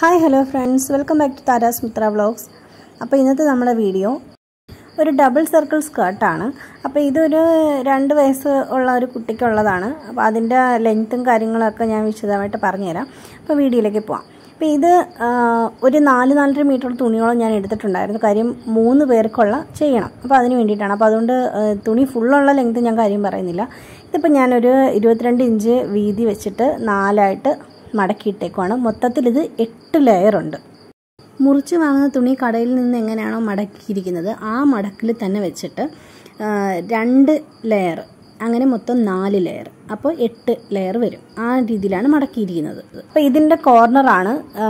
hi hello friends welcome back to Taras Mitra vlogs അപ്പോൾ ഇന്നത്തെ നമ്മുടെ വീഡിയോ ഒരു ഡബിൾ സർക്കിൾ സ്കേർട്ടാണ് അപ്പോൾ ഇതൊരു രണ്ട് വയസ്സ് ഉള്ള ഒരു കുട്ടിക്കുള്ളതാണ് അപ്പോൾ അതിൻ്റെ ലെങ്ത്തും കാര്യങ്ങളൊക്കെ ഞാൻ വിശദമായിട്ട് പറഞ്ഞുതരാം അപ്പോൾ വീഡിയോയിലേക്ക് പോവാം അപ്പോൾ ഇത് ആ, ഒരു നാല് നാലര മീറ്റർ തുണിയോളം ഞാൻ എടുത്തിട്ടുണ്ടായിരുന്നു കാര്യം മൂന്ന് പേർക്കുള്ള ചെയ്യണം അപ്പോൾ അതിന് വേണ്ടിയിട്ടാണ് അപ്പോൾ അതുകൊണ്ട് ആ, തുണി ഫുള്ളുള്ള ലെങ്ത്ത് ഞാൻ കാര്യം പറയുന്നില്ല ഇതിപ്പോൾ ഞാനൊരു ഇരുപത്തിരണ്ട് ഇഞ്ച് വീതി വെച്ചിട്ട് നാലായിട്ട് മടക്കിയിട്ടേക്കുവാണ് മൊത്തത്തിൽ ഇത് എട്ട് ലെയർ ഉണ്ട് മുറിച്ച് വാങ്ങുന്ന തുണി കടയിൽ നിന്ന് എങ്ങനെയാണോ മടക്കിയിരിക്കുന്നത് ആ മടക്കിൽ തന്നെ വെച്ചിട്ട് ആ, രണ്ട് ലെയർ അങ്ങനെ മൊത്തം നാല് ലെയർ അപ്പോൾ എട്ട് ലെയർ വരും ആ രീതിയിലാണ് മടക്കിയിരിക്കുന്നത് അപ്പോൾ ഇതിൻ്റെ കോർണറാണ്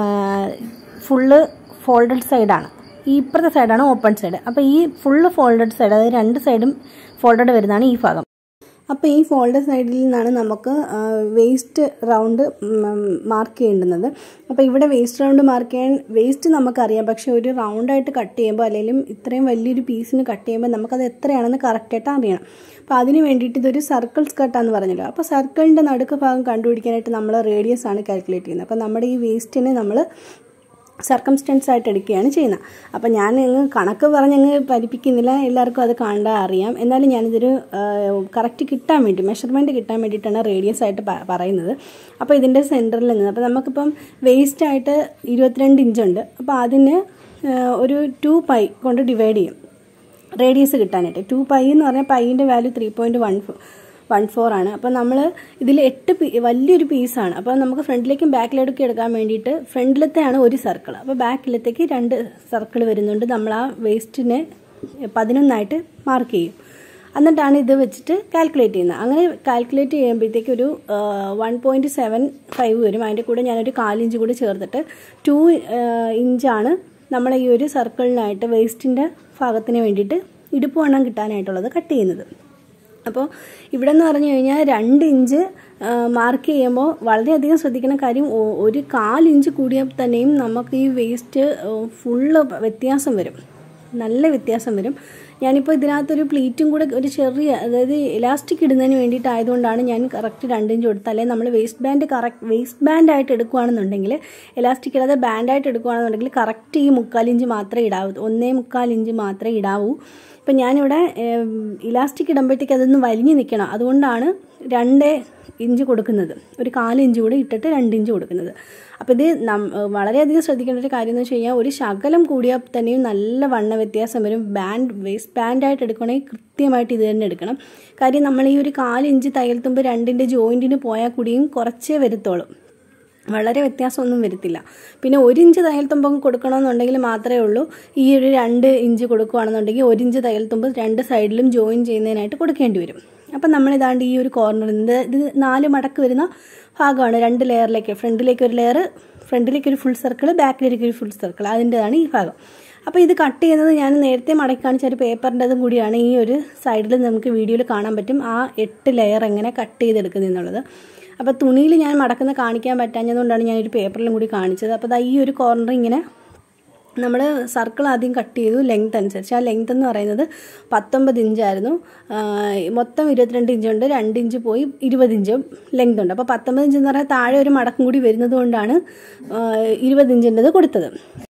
ഫുള്ള് ഫോൾഡഡ് സൈഡാണ് ഈ ഇപ്പുറത്തെ സൈഡാണ് ഓപ്പൺ സൈഡ് അപ്പോൾ ഈ ഫുള്ള് ഫോൾഡഡ് സൈഡ് അതായത് രണ്ട് സൈഡും ഫോൾഡഡ് വരുന്നതാണ് ഈ ഭാഗം അപ്പോൾ ഈ ഫോൾഡർ സൈഡിൽ നിന്നാണ് നമുക്ക് വേസ്റ്റ് റൗണ്ട് മാർക്ക് ചെയ്യേണ്ടുന്നത് അപ്പോൾ ഇവിടെ വേസ്റ്റ് റൗണ്ട് മാർക്ക് ചെയ്യാൻ വേസ്റ്റ് നമുക്കറിയാം പക്ഷേ ഒരു റൗണ്ടായിട്ട് കട്ട് ചെയ്യുമ്പോൾ അല്ലെങ്കിൽ ഇത്രയും വലിയൊരു പീസിന് കട്ട് ചെയ്യുമ്പോൾ നമുക്കത് എത്രയാണെന്ന് കറക്റ്റായിട്ട് അറിയണം അപ്പോൾ അതിന് വേണ്ടിയിട്ട് ഇതൊരു സർക്കിൾ സ്കർട്ടാന്ന് പറഞ്ഞല്ലോ അപ്പോൾ സർക്കിളിൻ്റെ നടുക്ക് ഭാഗം കണ്ടുപിടിക്കാനായിട്ട് നമ്മൾ റേഡിയസ് ആണ് കാൽക്കുലേറ്റ് ചെയ്യുന്നത് അപ്പോൾ നമ്മുടെ ഈ വേസ്റ്റിനെ നമ്മൾ സർക്കംസ്റ്റൻസ് ആയിട്ട് എടുക്കുകയാണ് ചെയ്യുന്നത് അപ്പം ഞാൻ അങ്ങ് കണക്ക് പറഞ്ഞങ്ങ് പഠിപ്പിക്കുന്നില്ല എല്ലാവർക്കും അത് കണ്ടാൽ അറിയാം എന്നാലും ഞാനിതൊരു കറക്റ്റ് കിട്ടാൻ വേണ്ടി മെഷർമെൻറ്റ് കിട്ടാൻ വേണ്ടിയിട്ടാണ് റേഡിയസ് ആയിട്ട് പ- പറയുന്നത് അപ്പോൾ ഇതിൻ്റെ സെൻറ്ററിൽ നിന്ന് അപ്പോൾ നമുക്കിപ്പം വേസ്റ്റ് ആയിട്ട് ഇരുപത്തിരണ്ട് ഇഞ്ചുണ്ട് അപ്പോൾ അതിന് ആ, ഒരു ടു പൈ കൊണ്ട് ഡിവൈഡ് ചെയ്യും റേഡിയസ് കിട്ടാനായിട്ട് ടു പൈ എന്ന് പറഞ്ഞാൽ പൈൻ്റെ value three point one one four ആണ് അപ്പോൾ നമ്മൾ ഇതിൽ എട്ട് പീ വലിയൊരു പീസാണ് അപ്പോൾ നമുക്ക് ഫ്രണ്ടിലേക്കും ബാക്കിലേക്കും എടുക്കാൻ വേണ്ടിയിട്ട് ഫ്രണ്ടിലത്തെയാണ് ഒരു സർക്കിൾ അപ്പോൾ ബാക്കിലത്തേക്ക് രണ്ട് സർക്കിൾ വരുന്നുണ്ട് നമ്മൾ ആ വേസ്റ്റിനെ പതിനൊന്നായിട്ട് മാർക്ക് ചെയ്യും എന്നിട്ടാണ് ഇത് വെച്ചിട്ട് കാൽക്കുലേറ്റ് ചെയ്യുന്നത് അങ്ങനെ കാൽക്കുലേറ്റ് ചെയ്യുമ്പോഴത്തേക്ക് ഒരു വൺ പോയിൻറ്റ് സെവൻ ഫൈവ് വരും അതിൻ്റെ കൂടെ ഞാനൊരു കാലിഞ്ച് കൂടി ചേർത്തിട്ട് ടു ഇഞ്ചാണ് നമ്മൾ ഈ ഒരു സർക്കിളിനായിട്ട് വേസ്റ്റിൻ്റെ ഭാഗത്തിന് വേണ്ടിയിട്ട് ഇടുപ്പ് വണ്ണം കിട്ടാനായിട്ടുള്ളത് കട്ട് ചെയ്യുന്നത് അപ്പോൾ ഇവിടെ എന്ന് പറഞ്ഞു കഴിഞ്ഞാൽ രണ്ട് ഇഞ്ച് മാർക്ക് ചെയ്യുമ്പോൾ വളരെയധികം ശ്രദ്ധിക്കുന്ന കാര്യം ഒ- ഒരു കാലിഞ്ച് കൂടിയാൽ തന്നെയും നമുക്ക് ഈ വേസ്റ്റ് ഫുള്ള് വ്യത്യാസം വരും നല്ല വ്യത്യാസം വരും ഞാനിപ്പോൾ ഇതിനകത്തൊരു പ്ലീറ്റും കൂടെ ഒരു ചെറിയ അതായത് ഇലാസ്റ്റിക് ഇടുന്നതിന് വേണ്ടിയിട്ടായതുകൊണ്ടാണ് ഞാൻ കറക്റ്റ് രണ്ട് ഇഞ്ച് കൊടുത്തത് അല്ലെങ്കിൽ നമ്മൾ വേസ്റ്റ് ബാൻഡ് കറക്റ്റ് വേസ്റ്റ് ബാൻഡായിട്ട് എടുക്കുകയാണെന്നുണ്ടെങ്കിൽ ഇലാസ്റ്റിക് ഇടാതെ ബാൻഡായിട്ട് എടുക്കുകയാണെന്നുണ്ടെങ്കിൽ കറക്റ്റ് ഈ മുക്കാലിഞ്ച് മാത്രമേ ഇടാവൂ ഒന്നേ മുക്കാലിഞ്ച് മാത്രമേ ഇടാവൂ ഇപ്പം ഞാനിവിടെ ഇലാസ്റ്റിക് ഇടുമ്പോഴത്തേക്ക് അതൊന്ന് വലിഞ്ഞ് നിൽക്കണം അതുകൊണ്ടാണ് രണ്ട് ഇഞ്ച് കൊടുക്കുന്നത് ഒരു കാല് ഇഞ്ച് കൂടി ഇട്ടിട്ട് രണ്ട് ഇഞ്ച് കൊടുക്കുന്നത് അപ്പോൾ ഇത് നം വളരെയധികം ശ്രദ്ധിക്കേണ്ട ഒരു കാര്യം എന്ന് വെച്ച് കഴിഞ്ഞാൽ ഒരു ശകലം കൂടിയാൽ തന്നെയും നല്ല വണ്ണ വ്യത്യാസം വരും ബാൻഡ് വേസ്റ്റ് ബാൻഡായിട്ട് എടുക്കണമെങ്കിൽ കൃത്യമായിട്ട് ഇത് തന്നെ എടുക്കണം കാര്യം നമ്മൾ ഈ ഒരു കാല് ഇഞ്ച് തയ്യൽ തുമ്പ് രണ്ടിൻ്റെ ജോയിൻറ്റിന് പോയാൽ കൂടിയും കുറച്ചേ വരുത്തോളും വളരെ വ്യത്യാസമൊന്നും വരത്തില്ല പിന്നെ ഒരു ഇഞ്ച് തയ്യൽ തുമ്പം കൊടുക്കണമെന്നുണ്ടെങ്കിൽ മാത്രമേ ഉള്ളൂ ഈ ഒരു രണ്ട് ഇഞ്ച് കൊടുക്കുകയാണെന്നുണ്ടെങ്കിൽ ഒരു ഇഞ്ച് തയ്യൽ തുമ്പ് രണ്ട് സൈഡിലും ജോയിൻ ചെയ്യുന്നതിനായിട്ട് കൊടുക്കേണ്ടി വരും അപ്പം നമ്മൾ ഇതാണ്ട് ഈ ഒരു കോർണറിൽ നിന്ന് ഇത് നാല് മടക്ക് വരുന്ന ഭാഗമാണ് രണ്ട് ലെയറിലേക്ക് ഫ്രണ്ടിലേക്ക് ഒരു ലെയർ ഫ്രണ്ടിലേക്ക് ഒരു ഫുൾ സർക്കിൾ ബാക്കിലേക്ക് ഒരു ഫുൾ സർക്കിൾ അതിൻ്റെതാണ് ഈ ഭാഗം അപ്പോൾ ഇത് കട്ട് ചെയ്യുന്നത് ഞാൻ നേരത്തെ മടക്കി കാണിച്ച ഒരു പേപ്പറിൻ്റെതും കൂടിയാണ് ഈ ഒരു സൈഡിൽ നമുക്ക് വീഡിയോയിൽ കാണാൻ പറ്റും ആ എട്ട് ലെയർ എങ്ങനെ കട്ട് ചെയ്തെടുക്കുന്നത് എന്നുള്ളത് അപ്പോൾ തുണിയിൽ ഞാൻ മടക്കുന്ന കാണിക്കാൻ പറ്റാഞ്ഞതുകൊണ്ടാണ് ഞാൻ ഒരു പേപ്പറിലും കൂടി കാണിച്ചത് അപ്പോൾ ദാ ഈ ഒരു കോർണർ ഇങ്ങനെ നമ്മൾ സർക്കിൾ ആദ്യം കട്ട് ചെയ്തു ലെങ്ത് അനുസരിച്ച് ആ ലെങ്ത് എന്ന് പറയുന്നത് പത്തൊമ്പത് ഇഞ്ചായിരുന്നു ആ, മൊത്തം ഇരുപത്തിരണ്ട് ഇഞ്ചുണ്ട് രണ്ട് ഇഞ്ച് പോയി ഇരുപത് ഇഞ്ചും ലെങ്ത് ഉണ്ട് അപ്പോൾ പത്തൊമ്പത് ഇഞ്ച് എന്ന് പറഞ്ഞാൽ താഴെ ഒരു മടക്കും കൂടി വരുന്നത് കൊണ്ടാണ് ആ, ഇരുപത് ഇഞ്ചിൻ്റെത് കൊടുത്തത്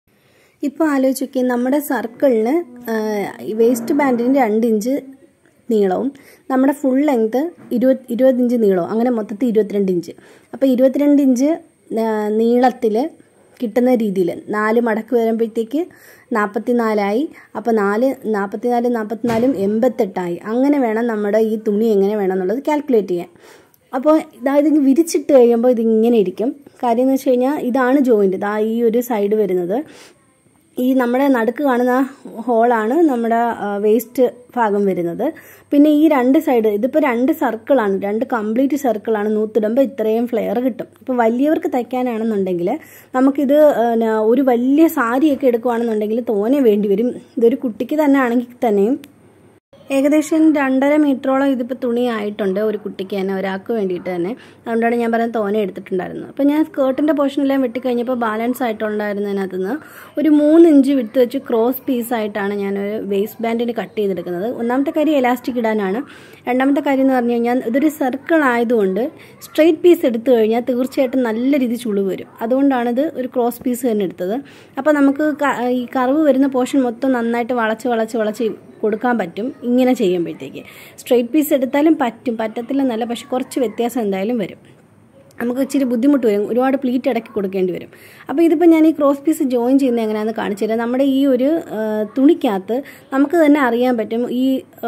ഇപ്പോൾ ആലോചിക്കുക നമ്മുടെ സർക്കിളിന് വേസ്റ്റ് ബാൻഡിന് രണ്ട് ഇഞ്ച് നീളവും നമ്മുടെ ഫുൾ ലെങ്ത് ഇരുപത് ഇരുപത് ഇഞ്ച് നീളവും അങ്ങനെ മൊത്തത്തിൽ ഇരുപത്തിരണ്ട് ഇഞ്ച് അപ്പോൾ ഇരുപത്തിരണ്ട് ഇഞ്ച് നീളത്തിൽ കിട്ടുന്ന രീതിയിൽ നാല് മടക്ക് വരുമ്പോഴത്തേക്ക് നാൽപ്പത്തി നാലായി അപ്പോൾ നാല് നാൽപ്പത്തി നാല് നാൽപ്പത്തിനാലും എൺപത്തെട്ടായി അങ്ങനെ വേണം നമ്മുടെ ഈ തുണി എങ്ങനെ വേണം എന്നുള്ളത് കാൽക്കുലേറ്റ് ചെയ്യാൻ അപ്പോൾ ഇതായത് ഇത് വിരിച്ചിട്ട് കഴിയുമ്പോൾ ഇതിങ്ങനെ ഇരിക്കും കാര്യം എന്ന് വെച്ച് കഴിഞ്ഞാൽ ഇതാണ് ജോയിൻറ്റ് ഇതാ ഈ ഒരു സൈഡ് വരുന്നത് ഈ നമ്മുടെ നടുക്ക് കാണുന്ന ഹോളാണ് നമ്മുടെ വേസ്റ്റ് ഭാഗം വരുന്നത് പിന്നെ ഈ രണ്ട് സൈഡ് ഇതിപ്പോൾ രണ്ട് സർക്കിളാണ് രണ്ട് കംപ്ലീറ്റ് സർക്കിളാണ് നൂത്തിടുമ്പോൾ ഇത്രയും ഫ്ലെയർ കിട്ടും ഇപ്പോൾ വലിയവർക്ക് തയ്ക്കാനാണെന്നുണ്ടെങ്കിൽ നമുക്കിത് ആ, ന- ഒരു വലിയ സാരിയൊക്കെ എടുക്കുകയാണെന്നുണ്ടെങ്കിൽ തോനെ വേണ്ടി വരും ഇതൊരു കുട്ടിക്ക് തന്നെ ആണെങ്കിൽ തന്നെയും ഏകദേശം രണ്ടര മീറ്ററോളം ഇതിപ്പോൾ തുണി ആയിട്ടുണ്ട് ഒരു കുട്ടിക്ക് തന്നെ ഒരാൾക്ക് വേണ്ടിയിട്ട് തന്നെ അതുകൊണ്ടാണ് ഞാൻ പറയുന്നത് തോനെ എടുത്തിട്ടുണ്ടായിരുന്നത് അപ്പോൾ ഞാൻ സ്കേർട്ടിൻ്റെ പോർഷനെല്ലാം വെട്ടിക്കഴിഞ്ഞപ്പോൾ ബാലൻസ് ആയിട്ടുണ്ടായിരുന്നതിനകത്ത് നിന്ന് ഒരു മൂന്ന് ഇഞ്ച് വിട്ട് വെച്ച് ക്രോസ് പീസായിട്ടാണ് ഞാൻ ഒരു വേസ്റ്റ് ബാൻഡിന് കട്ട് ചെയ്തെടുക്കുന്നത് ഒന്നാമത്തെ കാര്യം എലാസ്റ്റിക് ഇടാനാണ് രണ്ടാമത്തെ കാര്യം എന്ന് പറഞ്ഞു കഴിഞ്ഞാൽ ഇതൊരു സർക്കിൾ ആയതുകൊണ്ട് സ്ട്രെയിറ്റ് പീസ് എടുത്തു കഴിഞ്ഞാൽ തീർച്ചയായിട്ടും നല്ല രീതി ചുളിവ് വരും അതുകൊണ്ടാണിത് ഒരു ക്രോസ് പീസ് തന്നെ എടുത്തത് അപ്പോൾ നമുക്ക് ഈ കറിവ് വരുന്ന പോർഷൻ മൊത്തം നന്നായിട്ട് വളച്ച് വളച്ച് വളച്ച് കൊടുക്കാൻ പറ്റും ഇങ്ങനെ ചെയ്യുമ്പോഴത്തേക്ക് സ്ട്രെയിറ്റ് പീസ് എടുത്താലും പറ്റും പറ്റത്തില്ലെന്നല്ല പക്ഷെ കുറച്ച് വ്യത്യാസം എന്തായാലും വരും നമുക്ക് ഇച്ചിരി ബുദ്ധിമുട്ട് വരും ഒരുപാട് പ്ലീറ്റ് ഇടയ്ക്ക് കൊടുക്കേണ്ടി വരും അപ്പോൾ ഇതിപ്പോൾ ഞാൻ ഈ ക്രോസ് പീസ് ജോയിൻ ചെയ്യുന്നത് എങ്ങനെയാണെന്ന് കാണിച്ചു തരാം നമ്മുടെ ഈ ഒരു തുണിക്കകത്ത് നമുക്ക് തന്നെ അറിയാൻ പറ്റും ഈ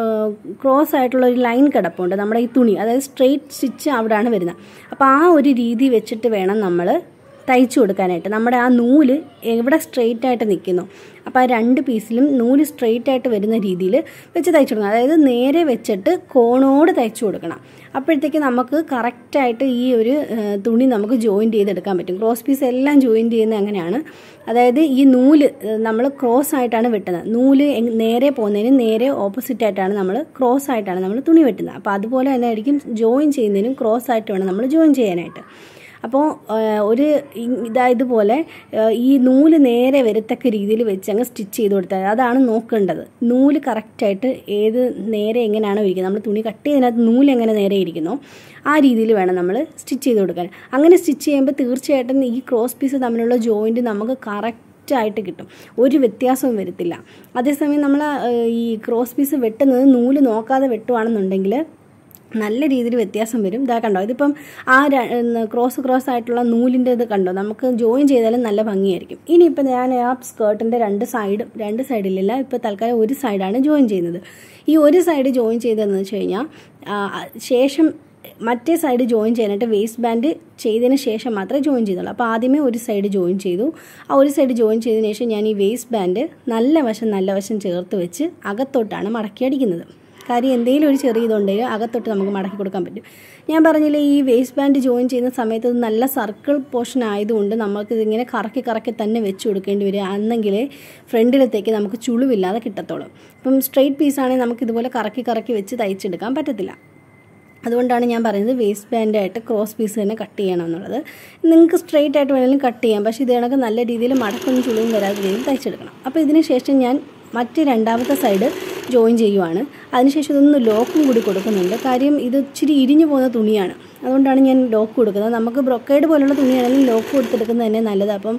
ക്രോസ് ആയിട്ടുള്ള ഒരു ലൈൻ കിടപ്പുണ്ട് നമ്മുടെ ഈ തുണി അതായത് സ്ട്രെയിറ്റ് സ്റ്റിച്ച് അവിടെയാണ് വരുന്നത് അപ്പോൾ ആ ഒരു രീതി വെച്ചിട്ട് വേണം നമ്മൾ തയ്ച്ചു കൊടുക്കാനായിട്ട് നമ്മുടെ ആ നൂല് എവിടെ സ്ട്രെയിറ്റ് ആയിട്ട് നിൽക്കുന്നു അപ്പോൾ ആ രണ്ട് പീസിലും നൂല് സ്ട്രെയിറ്റ് ആയിട്ട് വരുന്ന രീതിയിൽ വെച്ച് തയ്ച്ചു കൊടുക്കണം അതായത് നേരെ വെച്ചിട്ട് കോണോട് തയ്ച്ചു കൊടുക്കണം അപ്പോഴത്തേക്ക് നമുക്ക് കറക്റ്റായിട്ട് ഈ ഒരു തുണി നമുക്ക് ജോയിൻറ്റ് ചെയ്തെടുക്കാൻ പറ്റും ക്രോസ് പീസ് എല്ലാം ജോയിൻറ്റ് ചെയ്യുന്നത് അങ്ങനെയാണ് അതായത് ഈ നൂല് നമ്മൾ ക്രോസ് ആയിട്ടാണ് വെട്ടുന്നത് നൂല് നേരെ പോകുന്നതിന് നേരെ ഓപ്പോസിറ്റ് ആയിട്ടാണ് നമ്മൾ ക്രോസ് ആയിട്ടാണ് നമ്മൾ തുണി വെട്ടുന്നത് അപ്പോൾ അതുപോലെ തന്നെ ആയിരിക്കും ജോയിൻ ചെയ്യുന്നതിനും ക്രോസ് ആയിട്ട് വേണം നമ്മൾ ജോയിൻ ചെയ്യാനായിട്ട് അപ്പോൾ ഒരു ഇതാ ഇതുപോലെ ഈ നൂല് നേരെ വരത്തക്ക രീതിയിൽ വെച്ച് അങ്ങ് സ്റ്റിച്ച് ചെയ്ത് കൊടുത്താൽ അതാണ് നോക്കേണ്ടത് നൂല് കറക്റ്റായിട്ട് ഏത് നേരെ എങ്ങനെയാണോ ഇരിക്കുന്നത് നമ്മൾ തുണി കട്ട് ചെയ്തതിനകത്ത് നൂല് എങ്ങനെ നേരെ ഇരിക്കുന്നോ ആ രീതിയിൽ വേണം നമ്മൾ സ്റ്റിച്ച് ചെയ്ത് കൊടുക്കാൻ അങ്ങനെ സ്റ്റിച്ച് ചെയ്യുമ്പോൾ തീർച്ചയായിട്ടും ഈ ക്രോസ് പീസ് തമ്മിലുള്ള ജോയിൻറ്റ് നമുക്ക് കറക്റ്റ് ആയിട്ട് കിട്ടും ഒരു വ്യത്യാസവും വരത്തില്ല അതേസമയം നമ്മൾ ഈ ക്രോസ് പീസ് വെട്ടുന്നത് നൂല് നോക്കാതെ വെട്ടുവാണെന്നുണ്ടെങ്കിൽ നല്ല രീതിയിൽ വ്യത്യാസം വരും ഇതാ കണ്ടോ ഇതിപ്പം ആ ക്രോസ് ക്രോസ് ആയിട്ടുള്ള നൂലിൻ്റെ ഇത് കണ്ടോ നമുക്ക് ജോയിൻ ചെയ്താലും നല്ല ഭംഗിയായിരിക്കും ഇനിയിപ്പോൾ ഞാൻ ആ സ്കേർട്ടിൻ്റെ രണ്ട് സൈഡും രണ്ട് സൈഡിലില്ല ഇപ്പോൾ തൽക്കാലം ഒരു സൈഡാണ് ജോയിൻ ചെയ്യുന്നത് ഈ ഒരു സൈഡ് ജോയിൻ ചെയ്തതെന്ന് വെച്ച് കഴിഞ്ഞാൽ ശേഷം മറ്റേ സൈഡ് ജോയിൻ ചെയ്യാനായിട്ട് വേസ്റ്റ് ബാൻഡ് ചെയ്തതിന് ശേഷം മാത്രമേ ജോയിൻ ചെയ്തുള്ളൂ അപ്പോൾ ആദ്യമേ ഒരു സൈഡ് ജോയിൻ ചെയ്തു ആ ഒരു സൈഡ് ജോയിൻ ചെയ്തതിന് ശേഷം ഞാൻ ഈ വേസ്റ്റ് ബാൻഡ് നല്ല വശം നല്ല വശം ചേർത്ത് വെച്ച് അകത്തോട്ടാണ് മടക്കി അടിക്കുന്നത് കാര്യം എന്തെങ്കിലും ഒരു ചെറിയ ഇതുണ്ടെങ്കിൽ അകത്തോട്ട് നമുക്ക് മടക്കി കൊടുക്കാൻ പറ്റും ഞാൻ പറഞ്ഞില്ലേ ഈ വേസ്റ്റ് ബാൻഡ് ജോയിൻ ചെയ്യുന്ന സമയത്ത് ഇത് നല്ല സർക്കിൾ പോർഷൻ ആയതുകൊണ്ട് നമുക്ക് ഇതിങ്ങനെ കറക്കി കറക്കി തന്നെ വെച്ച് കൊടുക്കേണ്ടി വരും അന്നെങ്കിൽ ഫ്രണ്ടിലത്തേക്ക് നമുക്ക് ചുളിവില്ലാതെ കിട്ടത്തുള്ളൂ ഇപ്പം സ്ട്രെയിറ്റ് പീസാണെങ്കിൽ നമുക്ക് ഇതുപോലെ കറക്കി കറക്കി വെച്ച് തയ്ച്ചെടുക്കാൻ പറ്റത്തില്ല അതുകൊണ്ടാണ് ഞാൻ പറയുന്നത് വേസ്റ്റ് ബാൻഡായിട്ട് ക്രോസ് പീസ് തന്നെ കട്ട് ചെയ്യണം എന്നുള്ളത് നിങ്ങൾക്ക് സ്ട്രെയിറ്റ് ആയിട്ട് വേണമെങ്കിലും കട്ട് ചെയ്യാം പക്ഷേ ഇത് കണക്ക് നല്ല രീതിയിൽ മടക്കൊന്നും ചുളിവും വരാത്ത രീതിയിൽ തയ്ച്ചെടുക്കണം അപ്പോൾ ഇതിന് ശേഷം ഞാൻ മറ്റ് രണ്ടാമത്തെ സൈഡ് ജോയിൻ ചെയ്യുവാണ് അതിനുശേഷം ഇതൊന്ന് ലോക്കും കൂടി കൊടുക്കുന്നുണ്ട് കാര്യം ഇത് ഇച്ചിരി ഇരിഞ്ഞു പോകുന്ന തുണിയാണ് അതുകൊണ്ടാണ് ഞാൻ ലോക്ക് കൊടുക്കുന്നത് നമുക്ക് ബ്രൊക്കേഡ് പോലുള്ള തുണിയാണെങ്കിൽ ലോക്ക് കൊടുത്തെടുക്കുന്നത് തന്നെ നല്ലത് അപ്പം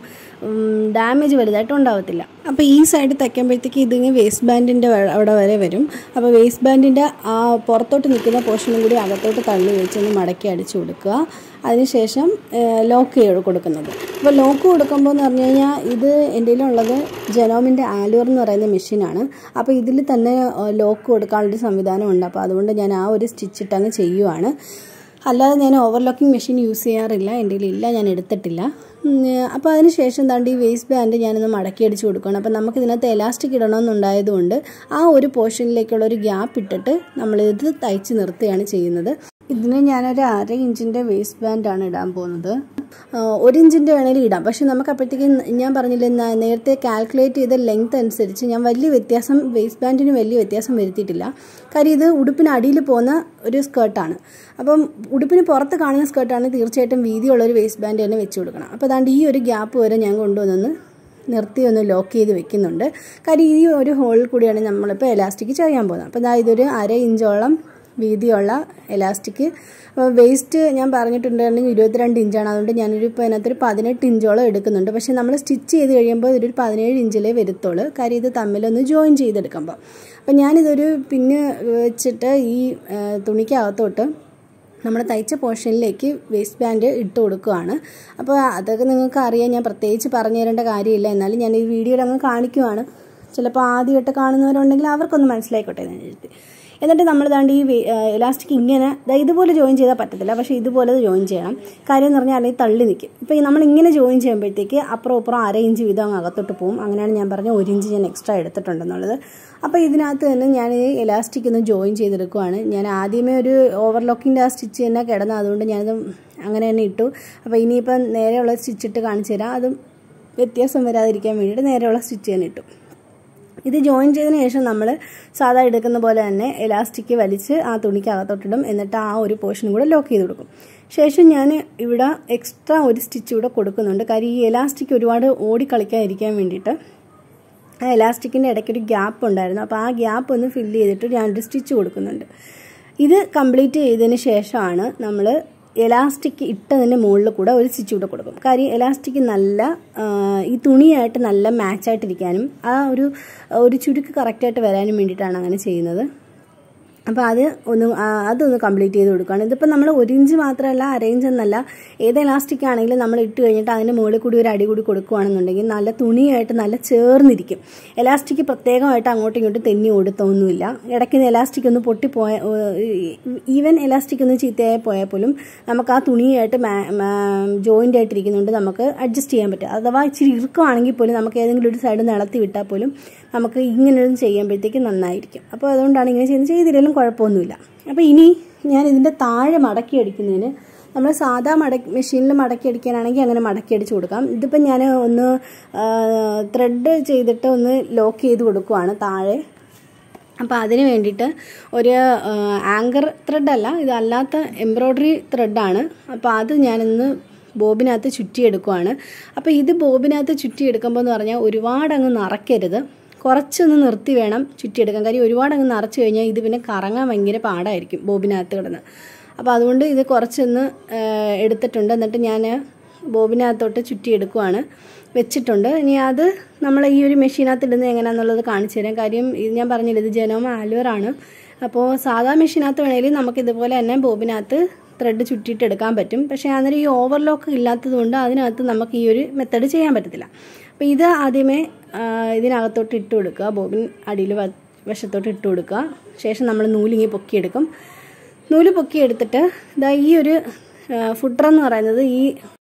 ഡാമേജ് വലുതായിട്ട് ഉണ്ടാവത്തില്ല അപ്പോൾ ഈ സൈഡ് തയ്ക്കുമ്പോഴത്തേക്ക് ഇതിങ്ങനെ വേസ്റ്റ് ബാൻഡിൻ്റെ അവിടെ വരെ വരും അപ്പോൾ വേസ്റ്റ് ബാൻഡിൻ്റെ ആ പുറത്തോട്ട് നിൽക്കുന്ന പോർഷനും കൂടി അകത്തോട്ട് തള്ളി വെച്ചൊന്ന് മടക്കി അടിച്ചു കൊടുക്കുക അതിനുശേഷം ലോക്ക് ചെയ്ത് കൊടുക്കുന്നത് അപ്പോൾ ലോക്ക് കൊടുക്കുമ്പോൾ എന്ന് പറഞ്ഞു കഴിഞ്ഞാൽ ഇത് എൻ്റെ ഉള്ളത് ജനോമിൻ്റെ ആലുവർ എന്ന് പറയുന്ന മെഷീനാണ് അപ്പോൾ ഇതിൽ തന്നെ ലോക്ക് കൊടുക്കാനുള്ളൊരു സംവിധാനമുണ്ട് അപ്പോൾ അതുകൊണ്ട് ഞാൻ ആ ഒരു സ്റ്റിച്ചിട്ട് അങ്ങ് ചെയ്യുവാണ് അല്ലാതെ ഞാൻ ഓവർലോക്കിംഗ് മെഷീൻ യൂസ് ചെയ്യാറില്ല എൻ്റെ ഇല്ല ഞാൻ എടുത്തിട്ടില്ല അപ്പോൾ അതിന് ശേഷം താണ്ട് ഈ വേസ്റ്റ് ബാൻഡ് ഞാനൊന്ന് മടക്കി അടിച്ച് കൊടുക്കണം അപ്പോൾ നമുക്ക് ഇതിനകത്ത് എലാസ്റ്റിക് ഇടണമെന്നുണ്ടായതുകൊണ്ട് ആ ഒരു പോർഷനിലേക്കുള്ള ഒരു ഗ്യാപ്പ് ഇട്ടിട്ട് നമ്മളിത് തയ്ച്ച് നിർത്തുകയാണ് ചെയ്യുന്നത് ഇതിന് ഞാനൊരു അര ഇഞ്ചിൻ്റെ വേസ്റ്റ് ബാൻഡാണ് ഇടാൻ പോകുന്നത് ഒരു ഇഞ്ചിൻ്റെ വേണമെങ്കിൽ ഇടാം പക്ഷെ നമുക്ക് അപ്പോഴത്തേക്കും ഞാൻ പറഞ്ഞില്ലേ നേരത്തെ കാൽക്കുലേറ്റ് ചെയ്ത ലെങ്ത് അനുസരിച്ച് ഞാൻ വലിയ വ്യത്യാസം വേസ്റ്റ് ബാൻഡിന് വലിയ വ്യത്യാസം വരുത്തിയിട്ടില്ല കാര്യം ഇത് ഉടുപ്പിന് അടിയിൽ പോകുന്ന ഒരു സ്കേർട്ടാണ് അപ്പം ഉടുപ്പിന് പുറത്ത് കാണുന്ന സ്കേർട്ടാണ് തീർച്ചയായിട്ടും വീതിയുള്ള ഒരു വേസ്റ്റ് ബാൻഡ് തന്നെ വെച്ച് കൊടുക്കണം അപ്പോൾ അതാണ്ട് ഈ ഒരു ഗ്യാപ്പ് വരെ ഞാൻ കൊണ്ടുവന്ന് നിർത്തി ഒന്ന് ലോക്ക് ചെയ്ത് വെക്കുന്നുണ്ട് കാര്യം ഈ ഒരു ഹോളിൽ കൂടിയാണ് നമ്മളിപ്പോൾ എലാസ്റ്റിക് ചെയ്യാൻ പോകുന്നത് അപ്പോൾ അതായത് ഇതൊരു അര ഇഞ്ചോളം വീതിയുള്ള എലാസ്റ്റിക് അപ്പോൾ വേസ്റ്റ് ഞാൻ പറഞ്ഞിട്ടുണ്ടായിരുന്നെങ്കിൽ ഇരുപത്തിരണ്ട് ഇഞ്ചാണ് അതുകൊണ്ട് ഞാനൊരു ഇപ്പോൾ അതിനകത്തൊരു പതിനെട്ട് ഇഞ്ചോളം എടുക്കുന്നുണ്ട് പക്ഷേ നമ്മൾ സ്റ്റിച്ച് ചെയ്ത് കഴിയുമ്പോൾ ഇതൊരു പതിനേഴ് ഇഞ്ചിലേ വരുത്തുള്ളൂ കാര്യം ഇത് തമ്മിലൊന്ന് ജോയിൻ ചെയ്തെടുക്കുമ്പോൾ അപ്പോൾ ഞാനിതൊരു പിന്ന് വെച്ചിട്ട് ഈ തുണിക്കകത്തോട്ട് നമ്മൾ തയ്ച്ച പോർഷനിലേക്ക് വേസ്റ്റ് ബാൻഡ് ഇട്ട് കൊടുക്കുകയാണ് അപ്പോൾ അതൊക്കെ നിങ്ങൾക്ക് അറിയാം ഞാൻ പ്രത്യേകിച്ച് പറഞ്ഞു തരേണ്ട കാര്യമില്ല എന്നാലും ഞാൻ ഈ വീഡിയോയിൽ അങ്ങ് കാണിക്കുവാണ് ചിലപ്പോൾ ആദ്യമായിട്ട് കാണുന്നവരുണ്ടെങ്കിൽ അവർക്കൊന്ന് മനസ്സിലായിക്കോട്ടെ എന്ന് എഴുതി എന്നിട്ട് നമ്മൾ ദാണ്ട് ഈ എലാസ്റ്റിക് ഇങ്ങനെ ഇതുപോലെ ജോയിൻ ചെയ്താൽ പറ്റത്തില്ല പക്ഷേ ഇതുപോലെ ജോയിൻ ചെയ്യണം കാര്യം എന്ന് പറഞ്ഞാൽ അല്ലെങ്കിൽ തള്ളി നിൽക്കും ഇപ്പോൾ നമ്മൾ ഇങ്ങനെ ജോയിൻ ചെയ്യുമ്പോഴത്തേക്ക് അപ്പുറം അപ്പുറം അര ഇഞ്ച് വീതം അങ്ങ് അകത്തോട്ട് പോകും അങ്ങനെയാണ് ഞാൻ പറഞ്ഞ ഒരു ഇഞ്ച് ഞാൻ എക്സ്ട്രാ എടുത്തിട്ടുണ്ടെന്നുള്ളത് അപ്പോൾ ഇതിനകത്ത് തന്നെ ഞാൻ ഈ എലാസ്റ്റിക് ഒന്ന് ജോയിൻ ചെയ്തെടുക്കുവാണ് ഞാൻ ആദ്യമേ ഒരു ഓവർലോക്കിൻ്റെ ആ സ്റ്റിച്ച് തന്നെ കിടന്നു അതുകൊണ്ട് ഞാനത് അങ്ങനെ തന്നെ ഇട്ടു അപ്പോൾ ഇനിയിപ്പം നേരെയുള്ള സ്റ്റിച്ച് ഇട്ട് കാണിച്ചു തരാം അതും വ്യത്യാസം വരാതിരിക്കാൻ വേണ്ടിയിട്ട് നേരെയുള്ള സ്റ്റിച്ച് തന്നെ ഇട്ടു ഇത് ജോയിൻ ചെയ്തതിന് ശേഷം നമ്മൾ സാധാ എടുക്കുന്ന പോലെ തന്നെ എലാസ്റ്റിക് വലിച്ച് ആ തുണിക്ക് അകത്തോട്ടിടും എന്നിട്ട് ആ ഒരു പോർഷനും കൂടെ ലോക്ക് ചെയ്ത് കൊടുക്കും ശേഷം ഞാൻ ഇവിടെ എക്സ്ട്രാ ഒരു സ്റ്റിച്ച് ഇവിടെ കൊടുക്കുന്നുണ്ട് കാര്യം ഈ എലാസ്റ്റിക് ഒരുപാട് ഓടിക്കളിക്കാതിരിക്കാൻ വേണ്ടിയിട്ട് ആ എലാസ്റ്റിക്കിൻ്റെ ഇടയ്ക്കൊരു ഗ്യാപ്പ് ഉണ്ടായിരുന്നു അപ്പോൾ ആ ഗ്യാപ്പ് ഒന്ന് ഫില്ല് ചെയ്തിട്ട് ഞാനൊരു സ്റ്റിച്ച് കൊടുക്കുന്നുണ്ട് ഇത് കംപ്ലീറ്റ് ചെയ്തതിന് ശേഷമാണ് നമ്മൾ എലാസ്റ്റിക് ഇട്ടതിൻ്റെ മുകളിൽ കൂടെ ഒരു സ്റ്റിച്ച് കൂടെ കൊടുക്കും കാര്യം എലാസ്റ്റിക് നല്ല ഈ തുണിയായിട്ട് നല്ല മാച്ചായിട്ടിരിക്കാനും ആ ഒരു ഒരു ചുരുക്ക് കറക്റ്റായിട്ട് വരാനും വേണ്ടിയിട്ടാണ് അങ്ങനെ ചെയ്യുന്നത് അപ്പോൾ അത് ഒന്ന് അതൊന്ന് കംപ്ലീറ്റ് ചെയ്ത് കൊടുക്കുകയാണ് ഇതിപ്പോൾ നമ്മൾ ഒരു ഇഞ്ച് മാത്രമല്ല അരയിഞ്ച് എന്നല്ല ഏത് ഇലാസ്റ്റിക് ആണെങ്കിലും നമ്മൾ ഇട്ട് കഴിഞ്ഞിട്ട് അതിൻ്റെ മുകളിൽ കൂടി ഒരു അടി കൂടി കൊടുക്കുകയാണെന്നുണ്ടെങ്കിൽ നല്ല തുണിയായിട്ട് നല്ല ചേർന്നിരിക്കും എലാസ്റ്റിക് പ്രത്യേകമായിട്ട് അങ്ങോട്ടും ഇങ്ങോട്ടും തെന്നി ഓടുത്തൊന്നുമില്ല ഇടയ്ക്ക് എലാസ്റ്റിക് ഒന്ന് പൊട്ടിപ്പോയ ഈവൻ എലാസ്റ്റിക് ഒന്ന് ചീത്തയായി പോയാൽ പോലും നമുക്ക് ആ തുണിയായിട്ട് ജോയിൻ്റ് ആയിട്ടിരിക്കുന്നുണ്ട് നമുക്ക് അഡ്ജസ്റ്റ് ചെയ്യാൻ പറ്റും അഥവാ ഇച്ചിരി ഇറുക്കമാണെങ്കിൽ പോലും നമുക്ക് ഏതെങ്കിലും ഒരു സൈഡ് നടത്തി വിട്ടാൽ പോലും നമുക്ക് ഇങ്ങനെയൊന്നും ചെയ്യുമ്പോഴത്തേക്ക് നന്നായിരിക്കും അപ്പോൾ അതുകൊണ്ടാണ് ഇങ്ങനെ ചെയ്യുന്നത് ചെയ്തില്ലെങ്കിലും കുഴപ്പമൊന്നുമില്ല അപ്പോൾ ഇനി ഞാൻ ഇതിൻ്റെ താഴെ മടക്കി അടിക്കുന്നതിന് നമ്മൾ സാധാ മടക്കി മെഷീനിൽ മടക്കി അടിക്കാനാണെങ്കിൽ അങ്ങനെ മടക്കി അടിച്ച് കൊടുക്കാം ഇതിപ്പോൾ ഞാൻ ഒന്ന് ത്രെഡ് ചെയ്തിട്ട് ഒന്ന് ലോക്ക് ചെയ്ത് കൊടുക്കുവാണ് താഴെ അപ്പോൾ അതിന് വേണ്ടിയിട്ട് ഒരു ആങ്കർ ത്രെഡല്ല ഇതല്ലാത്ത എംബ്രോയ്ഡറി ത്രെഡാണ് അപ്പോൾ അത് ഞാനിന്ന് ബോബിനകത്ത് ചുറ്റിയെടുക്കുവാണ് അപ്പോൾ ഇത് ബോബിനകത്ത് ചുറ്റിയെടുക്കുമ്പോൾ എന്ന് പറഞ്ഞാൽ ഒരുപാട് അങ്ങ് നിറയ്ക്കരുത് കുറച്ചൊന്ന് നിർത്തി വേണം ചുറ്റിയെടുക്കാൻ കാര്യം ഒരുപാട് അങ്ങ് നിറച്ച് കഴിഞ്ഞാൽ ഇത് പിന്നെ കറങ്ങാൻ ഭയങ്കര പാടായിരിക്കും ബോബിനകത്ത് കിടന്ന് അപ്പോൾ അതുകൊണ്ട് ഇത് കുറച്ചൊന്ന് എടുത്തിട്ടുണ്ട് എന്നിട്ട് ഞാൻ ബോബിനകത്തോട്ട് ചുറ്റിയെടുക്കുവാണ് വെച്ചിട്ടുണ്ട് ഇനി അത് നമ്മൾ ഈ ഒരു മെഷീനകത്ത് ഇടുന്നത് എങ്ങനെയാണെന്നുള്ളത് കാണിച്ചു തരാം കാര്യം ഇത് ഞാൻ പറഞ്ഞില്ല ഇത് ജനോമ ആലുവറാണ് അപ്പോൾ സാധാ മെഷീനകത്ത് വേണമെങ്കിൽ നമുക്ക് ഇതുപോലെ തന്നെ ബോബിനകത്ത് ത്രെഡ് ചുറ്റിയിട്ട് എടുക്കാൻ പറ്റും പക്ഷേ അന്നേരം ഈ ഓവർലോക്ക് ഇല്ലാത്തത് കൊണ്ട് അതിനകത്ത് നമുക്ക് ഈ ഒരു മെത്തഡ് ചെയ്യാൻ പറ്റത്തില്ല അപ്പോൾ ഇത് ആദ്യമേ ഇതിനകത്തോട്ട് ഇട്ട് കൊടുക്കുക ബോബിൻ അടിയിൽ വശത്തോട്ട് ഇട്ട് കൊടുക്കുക ശേഷം നമ്മൾ നൂലിങ്ങി പൊക്കിയെടുക്കും നൂല് പൊക്കിയെടുത്തിട്ട് ഇതാ ഈ ഒരു ഫുട്ടർ എന്ന് പറയുന്നത് ഈ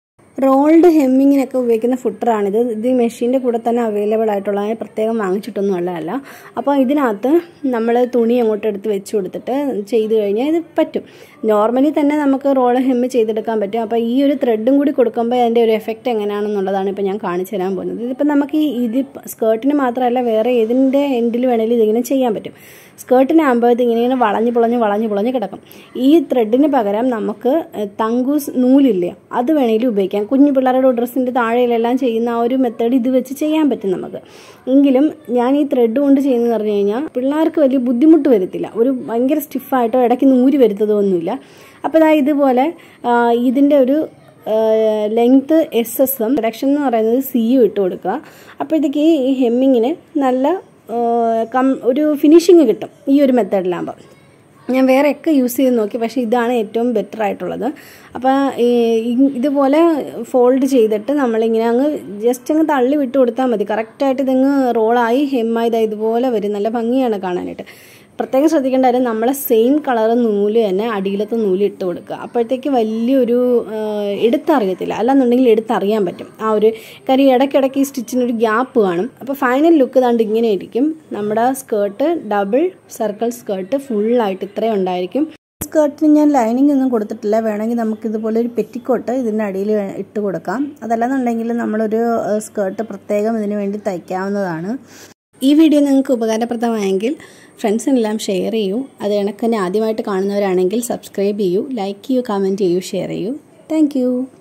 റോൾഡ് ഹെമ്മിങ്ങിനൊക്കെ ഉപയോഗിക്കുന്ന ഫുട്ടറാണിത് ഇത് ഈ മെഷീൻ്റെ കൂടെ തന്നെ അവൈലബിൾ ആയിട്ടുള്ള പ്രത്യേകം വാങ്ങിച്ചിട്ടൊന്നും ഉള്ളതല്ല അപ്പോൾ ഇതിനകത്ത് നമ്മൾ തുണി അങ്ങോട്ട് എടുത്ത് വെച്ച് കൊടുത്തിട്ട് ചെയ്ത് കഴിഞ്ഞാൽ ഇത് പറ്റും നോർമലി തന്നെ നമുക്ക് റോൾ ഹെമ്മ് ചെയ്തെടുക്കാൻ പറ്റും അപ്പോൾ ഈ ഒരു ത്രെഡും കൂടി കൊടുക്കുമ്പോൾ അതിൻ്റെ ഒരു എഫക്റ്റ് എങ്ങനെയാണെന്നുള്ളതാണ് ഇപ്പോൾ ഞാൻ കാണിച്ചു തരാൻ പോകുന്നത് ഇതിപ്പോൾ നമുക്ക് ഈ ഇത് സ്കേർട്ടിന് മാത്രമല്ല വേറെ ഏതിൻ്റെ എൻഡിൽ വേണമെങ്കിലും ഇതിങ്ങനെ ചെയ്യാൻ പറ്റും സ്കേർട്ടിനാകുമ്പോൾ ഇത് ഇങ്ങനെ വളഞ്ഞ് പുളഞ്ഞ് വളഞ്ഞ് പുളഞ്ഞ് കിടക്കും ഈ ത്രെഡിന് പകരം നമുക്ക് തങ്കൂസ് നൂലില്ലേ അത് വേണമെങ്കിലും ഉപയോഗിക്കാം കുഞ്ഞു പിള്ളേരുടെ ഡ്രസ്സിൻ്റെ താഴെയിലെല്ലാം ചെയ്യുന്ന ആ ഒരു മെത്തേഡ് ഇത് വെച്ച് ചെയ്യാൻ പറ്റും നമുക്ക് എങ്കിലും ഞാൻ ഈ ത്രെഡ് കൊണ്ട് ചെയ്യുന്നതെന്ന് പറഞ്ഞു കഴിഞ്ഞാൽ പിള്ളേർക്ക് വലിയ ബുദ്ധിമുട്ട് വരത്തില്ല ഒരു ഭയങ്കര സ്റ്റിഫായിട്ടോ ഇടയ്ക്ക് നൂരി വരുത്തതൊന്നുമില്ല അപ്പോൾ ഇതാ ഇതുപോലെ ഇതിൻ്റെ ഒരു ലെങ്ത്ത് എസ് എസും റിഡക്ഷൻ എന്ന് പറയുന്നത് സിയും ഇട്ട് കൊടുക്കുക അപ്പോഴത്തേക്ക് ഈ ഹെമ്മിങ്ങിന് നല്ല കം ഒരു ഫിനിഷിങ് കിട്ടും ഈ ഒരു മെത്തേഡിലാകുമ്പോൾ ഞാൻ വേറെ ഒക്കെ യൂസ് ചെയ്ത് നോക്കി പക്ഷേ ഇതാണ് ഏറ്റവും ബെറ്റർ ആയിട്ടുള്ളത് അപ്പോൾ ഇതുപോലെ ഫോൾഡ് ചെയ്തിട്ട് നമ്മളിങ്ങനെ അങ്ങ് ജസ്റ്റ് അങ്ങ് തള്ളി വിട്ട് കൊടുത്താൽ മതി കറക്റ്റായിട്ട് ഇതങ്ങ് റോളായി ഹെമ്മായത് ഇതുപോലെ വരും നല്ല ഭംഗിയാണ് കാണാനായിട്ട് പ്രത്യേകം ശ്രദ്ധിക്കേണ്ട കാര്യം നമ്മളെ സെയിം കളർ നൂല് തന്നെ അടിയിലത്തെ നൂല് ഇട്ട് കൊടുക്കുക അപ്പോഴത്തേക്ക് വലിയൊരു എടുത്തറിയത്തില്ല അല്ലാന്നുണ്ടെങ്കിൽ എടുത്തറിയാൻ പറ്റും ആ ഒരു കാര്യം ഇടയ്ക്കിടയ്ക്ക് ഈ സ്റ്റിച്ചിനൊരു ഗ്യാപ്പ് കാണും അപ്പോൾ ഫൈനൽ ലുക്ക് ദാണ്ട് ഇങ്ങനെ ആയിരിക്കും നമ്മുടെ സ്കേർട്ട് ഡബിൾ സർക്കിൾ സ്കേർട്ട് ഫുള്ളായിട്ട് ഇത്രയും ഉണ്ടായിരിക്കും സ്കേർട്ടിന് ഞാൻ ലൈനിങ് ഒന്നും കൊടുത്തിട്ടില്ല വേണമെങ്കിൽ നമുക്ക് ഇതുപോലെ ഒരു പെറ്റിക്കോട്ട് ഇതിൻ്റെ അടിയിൽ ഇട്ട് കൊടുക്കാം അതല്ലാന്നുണ്ടെങ്കിൽ നമ്മളൊരു സ്കേർട്ട് പ്രത്യേകം ഇതിനു വേണ്ടി തയ്ക്കാവുന്നതാണ് ഈ വീഡിയോ നിങ്ങൾക്ക് ഉപകാരപ്രദമായെങ്കിൽ ഫ്രണ്ട്സിനെല്ലാം ഷെയർ ചെയ്യൂ അത് കണക്ക് തന്നെ ആദ്യമായിട്ട് കാണുന്നവരാണെങ്കിൽ സബ്സ്ക്രൈബ് ചെയ്യൂ ലൈക്ക് ചെയ്യൂ കമൻറ്റ് ചെയ്യൂ ഷെയർ ചെയ്യൂ താങ്ക്